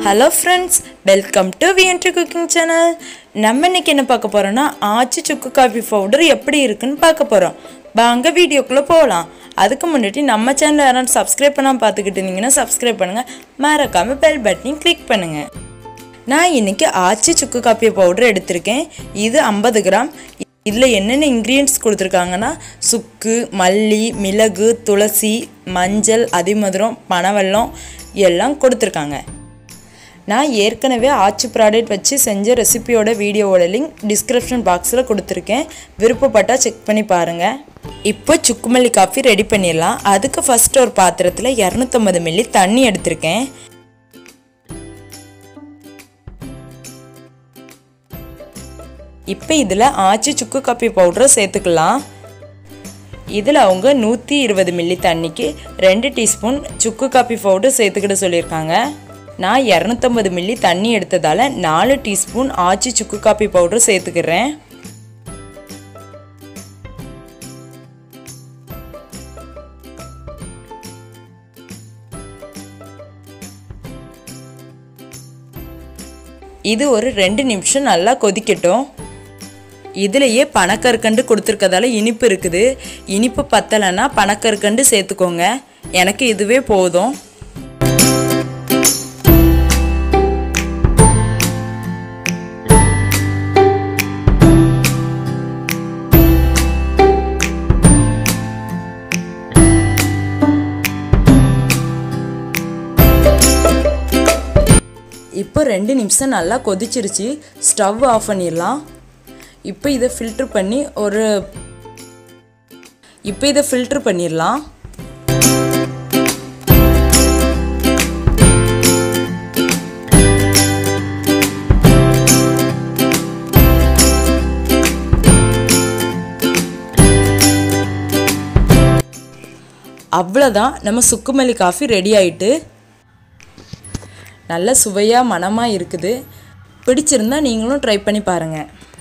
hello friends welcome to விஎன்ட்ரி cooking channel நம்ம இன்னைக்கு என்ன பார்க்க போகிறோன்னா ஆச்சி சுக்கு காஃபி பவுடர் எப்படி இருக்குன்னு பார்க்க போகிறோம் வாங்க வீடியோக்குள்ளே போகலாம் அதுக்கு முன்னாடி நம்ம சேனல் யாராவது சப்ஸ்கிரைப் பண்ணாமல் பார்த்துக்கிட்டு இருந்தீங்கன்னா சப்ஸ்கிரைப் பண்ணுங்கள் மறக்காமல் பெல் பட்டனையும் கிளிக் பண்ணுங்கள் நான் இன்னைக்கு ஆச்சி சுக்கு காப்பி பவுடர் எடுத்திருக்கேன் இது ஐம்பது கிராம் இதில் என்னென்ன இன்க்ரீடியன்ட்ஸ் கொடுத்துருக்காங்கன்னா சுக்கு மல்லி மிளகு துளசி மஞ்சள் அதிமதுரம் பனவெல்லம் எல்லாம் கொடுத்துருக்காங்க நான் ஏற்கனவே ஆச்சி ப்ராடக்ட் வச்சு செஞ்ச ரெசிபியோட வீடியோவோட லிங்க் டிஸ்கிரிப்ஷன் பாக்ஸில் கொடுத்துருக்கேன் விருப்பப்பட்டால் செக் பண்ணி பாருங்கள் இப்போ சுக்குமல்லி காஃபி ரெடி பண்ணிடலாம் அதுக்கு ஃபஸ்ட்டு ஒரு பாத்திரத்தில் இரநூத்தம்பது மில்லி தண்ணி எடுத்திருக்கேன் இப்போ இதில் ஆச்சி சுக்கு காப்பி பவுடரை சேர்த்துக்கலாம் இதில் அவங்க நூற்றி இருபது மில்லி தண்ணிக்கு ரெண்டு டீஸ்பூன் சுக்கு காப்பி பவுடர் சேர்த்துக்கிட சொல்லியிருக்காங்க நான் இரநூத்தம்பது மில்லி தண்ணி எடுத்ததால் நாலு டீஸ்பூன் ஆச்சி சுக்கு காப்பி பவுடர் சேர்த்துக்கிறேன் இது ஒரு ரெண்டு நிமிஷம் நல்லா கொதிக்கட்டும் இதுலேயே பனக்கற்கண்டு கொடுத்துருக்கதால இனிப்பு இருக்குது இனிப்பு பத்தலைன்னா பனக்கற்கண்டு சேர்த்துக்கோங்க எனக்கு இதுவே போதும் இப்போ ரெண்டு நிமிஷம் நல்லா கொதிச்சிருச்சு ஸ்டவ் ஆஃப் பண்ணிடலாம் இப்போ இதை ஃபில்ட்ரு பண்ணி ஒரு இப்போ இதை ஃபில்ட்ரு பண்ணிடலாம் அவ்வளோதான் நம்ம சுக்குமல்லி காஃபி ரெடி ஆயிட்டு நல்ல சுவையாக மனமாக இருக்குது பிடிச்சிருந்தா நீங்களும் ட்ரை பண்ணி பாருங்கள்